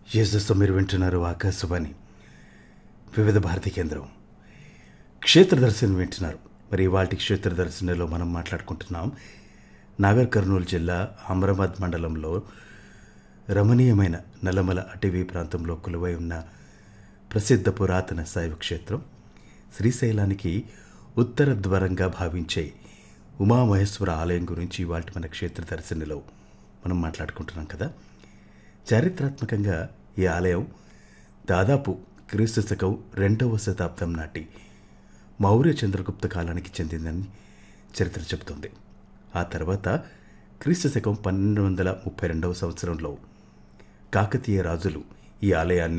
యేసుతో మీరు వింటున్నారు ఆకాశవాణి వివిధ భారతి కేంద్రం క్షేత్ర దర్శనం వింటున్నారు మరి వాటి క్షేత్ర దర్శనంలో మనం మాట్లాడుకుంటున్నాం నాగర్ కర్నూలు జిల్లా అమరాబాద్ మండలంలో రమణీయమైన నల్లమల అటవీ ప్రాంతంలో కొలువై ఉన్న ప్రసిద్ధ పురాతన శైవ క్షేత్రం శ్రీశైలానికి ఉత్తర ద్వారంగా భావించే ఉమామహేశ్వర ఆలయం గురించి వాటి మన క్షేత్ర దర్శనలో మనం మాట్లాడుకుంటున్నాం కదా చారిత్రాత్మకంగా ఈ ఆలయం దాదాపు క్రీస్తు శకం రెండవ శతాబ్దం నాటి మౌర్య చంద్రగుప్త కాలానికి చెందిందని చరిత్ర చెబుతుంది ఆ తర్వాత క్రీస్తు శకం పన్నెండు వందల ముప్పై రెండవ సంవత్సరంలో కాకతీయ రాజులు ఈ ఆలయాన్ని